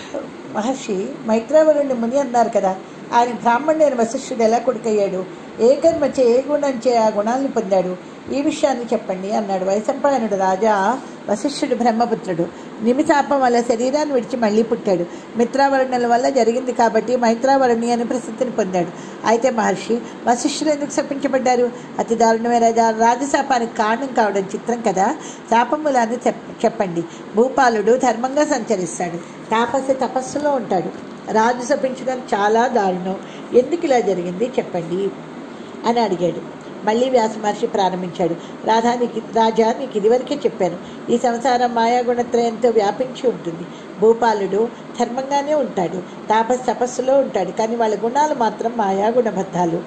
మహర్షి మైత్రావరుణ్ణి ముని అన్నారు కదా ఆయన బ్రాహ్మణుడైన వశిష్ఠుడు ఎలా కొడుకయ్యాడు ఏ కర్మచే ఏ గుణంచే ఆ గుణాలను పొందాడు ఈ విషయాన్ని చెప్పండి అన్నాడు వైశంపాయనుడు రాజా వశిష్ఠుడు బ్రహ్మపుత్రుడు నిమిషాపం వల్ల శరీరాన్ని విడిచి మళ్ళీ పుట్టాడు మిత్రావరణుల వల్ల జరిగింది కాబట్టి మైత్రావరణి అని ప్రసిద్ధిని పొందాడు అయితే మహర్షి వశిష్ఠులు ఎందుకు శపించబడ్డారు అతి దారుణమైన రాజా రాజశాపానికి కారణం కావడం చిత్రం కదా శాపములాన్ని చెప్ చెప్పండి భూపాలుడు ధర్మంగా సంచరిస్తాడు తాపసి తపస్సులో ఉంటాడు రాజు శపించడం చాలా దారుణం ఎందుకు ఇలా జరిగింది చెప్పండి అని అడిగాడు మళ్ళీ వ్యాస మహర్షి ప్రారంభించాడు రాధా నీకు రాజా నీకు ఇదివరకే చెప్పాను ఈ సంసారం మాయాగుణత్రయంతో వ్యాపించి ఉంటుంది భూపాలుడు ధర్మంగానే ఉంటాడు తాపస్ తపస్సులో ఉంటాడు కానీ వాళ్ళ గుణాలు మాత్రం మాయాగుణబద్ధాలు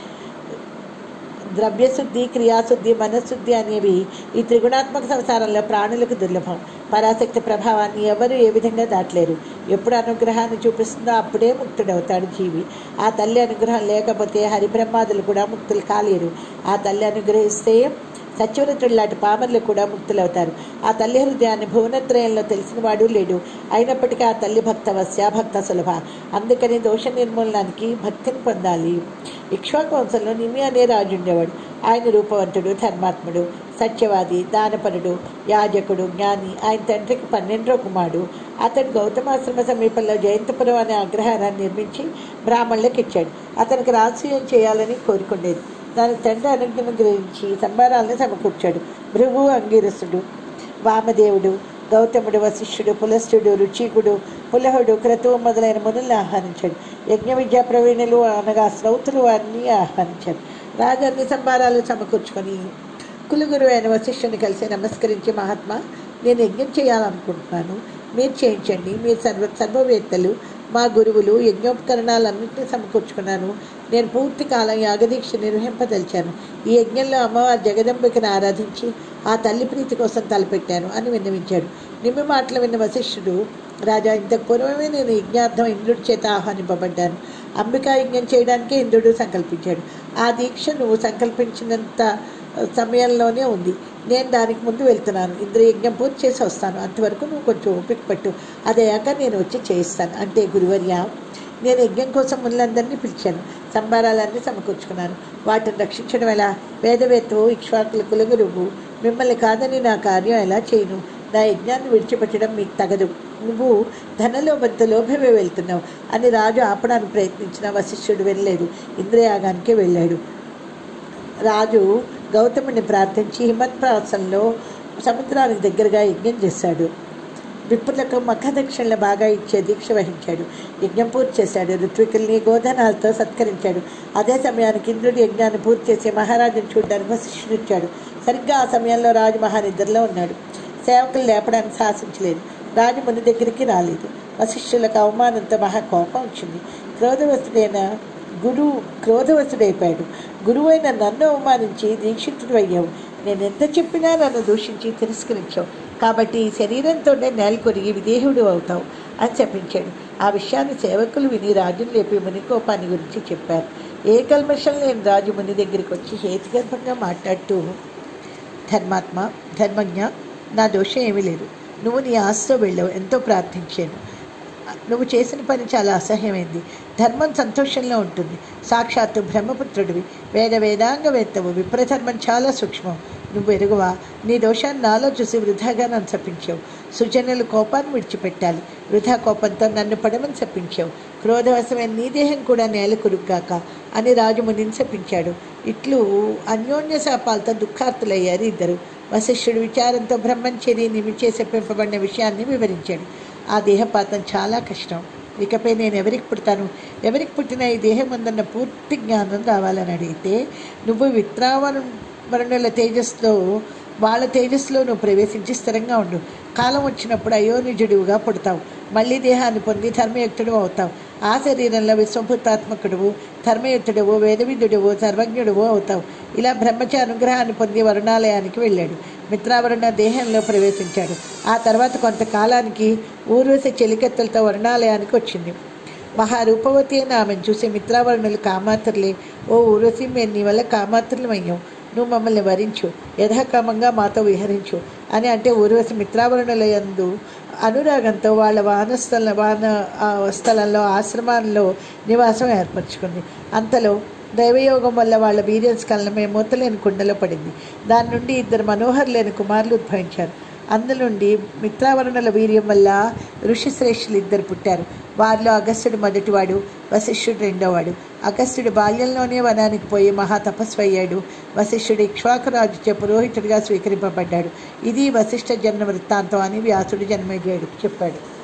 ద్రవ్యశుద్ధి క్రియాశుద్ధి మనశుద్ధి అనేవి ఈ త్రిగుణాత్మక సంసారంలో ప్రాణులకు దుర్లభం పరాశక్తి ప్రభావాన్ని ఎవరు ఏ విధంగా దాటలేరు ఎప్పుడు అనుగ్రహాన్ని చూపిస్తుందో అప్పుడే ముక్తుడవుతాడు జీవి ఆ తల్లి అనుగ్రహం లేకపోతే హరిబ్రహ్మాదులు కూడా ముక్తులు కాలేరు ఆ తల్లి అనుగ్రహిస్తే సత్యవ్రతుడు లాంటి పామర్లు కూడా ముక్తులవుతారు ఆ తల్లి హృదయాన్ని భువనత్రయంలో తెలిసినవాడు లేడు అయినప్పటికీ ఆ తల్లి భక్త వస్య భక్త సులభ అందుకని దోష నిర్మూలనానికి భక్తిని పొందాలి ఇక్ష్వాకంశంలో నిమి అనే రాజు ఉండేవాడు ఆయన రూపవంతుడు ధర్మాత్ముడు సత్యవాది దానపరుడు యాజకుడు జ్ఞాని ఆయన తండ్రికి పన్నెండో కుమారుడు అతడు గౌతమాశ్రమ సమీపంలో జయంతపురం అనే అగ్రహారాన్ని నిర్మించి బ్రాహ్మణులకు ఇచ్చాడు అతనికి రాజసూయం చేయాలని కోరుకుండేది దాని తండ్రి అనుజ్ఞను గ్రహించి సంబారాలను సమకూర్చాడు భృగు అంగిరసుడు వామదేవుడు గౌతముడు వశిష్ఠుడు పులస్తుడు రుచికుడు పులహుడు క్రతువు మొదలైన మునుల్ని ఆహ్వానించాడు యజ్ఞ విద్యా ప్రవీణులు అనగా శ్రౌతులు వారిని ఆహ్వానించారు రాజు అన్ని సంబారాలు సమకూర్చుకొని కులుగురు అయిన వశిష్ఠుని కలిసి నమస్కరించి మహాత్మా నేను యజ్ఞం చేయాలనుకుంటున్నాను మీరు చేయించండి మీరు సర్వ సర్వవేత్తలు మా గురువులు యజ్ఞోపకరణాలన్నింటినీ సమకూర్చుకున్నాను నేను పూర్తి కాలం యాగదీక్ష నిర్వహింపదలిచాను ఈ యజ్ఞంలో అమ్మవారి జగదంబికను ఆరాధించి ఆ తల్లి ప్రీతి కోసం తలపెట్టాను అని విన్నవించాడు నిమ్మి మాటలు విన్న వశిష్ఠుడు రాజా ఇంతకు పూర్వమే నేను యజ్ఞార్థం ఇంద్రుడి చేత ఆహ్వానింపబడ్డాను అంబికా యజ్ఞం చేయడానికే ఇంద్రుడు సంకల్పించాడు ఆ దీక్ష నువ్వు సంకల్పించినంత సమయంలోనే ఉంది నేను దానికి ముందు వెళ్తున్నాను ఇంద్ర యజ్ఞం పూర్తి చేసి వస్తాను అంతవరకు నువ్వు కొంచెం ఓపిక పట్టు అదయ్యాక నేను వచ్చి చేయిస్తాను అంటే గురువర్య నేను యజ్ఞం కోసం ముళ్ళందరినీ పిలిచాను సంబారాలన్నీ సమకూర్చుకున్నాను వాటిని రక్షించడం ఎలా వేదవేత్తవు ఇక్ష్వాకుల కులగురువు మిమ్మల్ని కాదని నా కార్యం ఎలా చేయను నా యజ్ఞాన్ని విడిచిపెట్టడం మీకు తగదు నువ్వు ధనలోభంతో లోభమే వెళ్తున్నావు అని రాజు ఆపడానికి ప్రయత్నించిన వశిష్ఠుడు వెళ్ళలేదు ఇంద్రయాగానికే వెళ్ళాడు రాజు గౌతముని ప్రార్థించి హిమత్ప్రాసంలో సముద్రానికి దగ్గరగా యజ్ఞం చేశాడు విప్పులకు మఖదక్షిణలు బాగా ఇచ్చే దీక్ష వహించాడు యజ్ఞం పూర్తి చేశాడు ఋత్వికుల్ని గోధనాలతో సత్కరించాడు అదే సమయానికి ఇంద్రుడి యజ్ఞాన్ని పూర్తి చేసి మహారాజును చూడడానికి వశిష్ఠుడిచ్చాడు సరిగ్గా ఆ సమయంలో రాజు మహానిద్రలో ఉన్నాడు సేవకులు లేపడానికి శాసించలేదు రాజు ముని దగ్గరికి రాలేదు వశిష్ఠులకు అవమానంతో మహా కోపం వచ్చింది క్రోధవస్తుడైన గురువు క్రోధవస్తుడైపోయాడు గురువైన నన్ను అవమానించి దీక్షితుడు అయ్యావు నేను ఎంత చెప్పినా నన్ను దూషించి తిరస్కరించావు కాబట్టి ఈ శరీరంతోనే నేల కొరిగి విదేహుడు అవుతావు అని చెప్పించాడు ఆ విషయాన్ని సేవకులు విని రాజును లేపి ముని కోపాన్ని గురించి చెప్పారు ఏ కల్మషం లేని రాజు ముని దగ్గరికి వచ్చి హేతుగర్భంగా మాట్లాడుతూ ధర్మాత్మ ధర్మజ్ఞ నా దోషం ఏమీ లేదు నువ్వు నీ ఆశతో వెళ్ళావు ఎంతో ప్రార్థించాను నువ్వు చేసిన పని చాలా అసహ్యమైంది ధర్మం సంతోషంలో ఉంటుంది సాక్షాత్తు బ్రహ్మపుత్రుడివి వేద వేదాంగవేత్తవు విప్రధర్మం చాలా సూక్ష్మం నువ్వు ఎరుగువా నీ దోషాన్ని నాలో చూసి వృధాగా నన్ను శపించావు సుజనులు కోపాన్ని విడిచిపెట్టాలి వృధా కోపంతో నన్ను పడమని శపించావు క్రోధవశమైన నీ దేహం కూడా నేల కురుగ్గాక అని రాజు మునిని శపించాడు ఇట్లు అన్యోన్య శాపాలతో దుఃఖార్తులయ్యారు ఇద్దరు వశిష్ఠుడు విచారంతో బ్రహ్మచర్య నిమిచే శపింపబడిన విషయాన్ని వివరించాడు ఆ దేహపాతం చాలా కష్టం ఇకపై నేను ఎవరికి పుడతాను ఎవరికి పుట్టిన ఈ దేహం ఉందన్న పూర్తి జ్ఞానం రావాలని అడిగితే నువ్వు విత్రావణ వర్ణుల తేజస్సులో వాళ్ళ తేజస్సులో నువ్వు ప్రవేశించి స్థిరంగా ఉండు కాలం వచ్చినప్పుడు అయోనిజుడివిగా పుడతావు మళ్ళీ దేహాన్ని పొంది ధర్మయుక్తుడు అవుతావు ఆ శరీరంలో విశ్వభూతాత్మకుడువు ధర్మయుక్తుడువు వేదవిధుడువు సర్వజ్ఞుడువు అవుతావు ఇలా బ్రహ్మచారి అనుగ్రహాన్ని పొంది వరుణాలయానికి వెళ్ళాడు మిత్రావరుణ దేహంలో ప్రవేశించాడు ఆ తర్వాత కొంతకాలానికి ఊర్వశి చెలికెత్తలతో వరుణాలయానికి వచ్చింది మహారూపవతి అయిన ఆమెను చూసి మిత్రావరుణులు కామాత్రులే ఓ ఊర్వశి మేము నీ వల్ల కామాత్రులమయ్యాం నువ్వు మమ్మల్ని వరించు యథాక్రమంగా మాతో విహరించు అని అంటే ఊర్వశి మిత్రావరుణుల యందు అనురాగంతో వాళ్ళ వానస్థల వాన ఆ స్థలంలో ఆశ్రమాల్లో నివాసం ఏర్పరచుకుంది అంతలో దైవయోగం వల్ల వాళ్ళ వీర్యం స్కలనమే మూతలేని కుండలో పడింది దాని నుండి ఇద్దరు మనోహరులైన కుమారులు ఉద్భవించారు అందునుండి మిత్రావరణల వీర్యం వల్ల ఋషిశ్రేష్ఠులు ఇద్దరు పుట్టారు వారిలో అగస్త్యుడు మొదటివాడు వశిష్ఠుడు రెండోవాడు అగస్త్యుడు బాల్యంలోనే వనానికి పోయి మహా తపస్సు అయ్యాడు వశిష్ఠుడు ఇక్ష్వాకురాజుచే పురోహితుడిగా స్వీకరింపబడ్డాడు ఇది వశిష్ఠ జన్మ వృత్తాంతం అని వ్యాసుడు జన్మేజయుడికి చెప్పాడు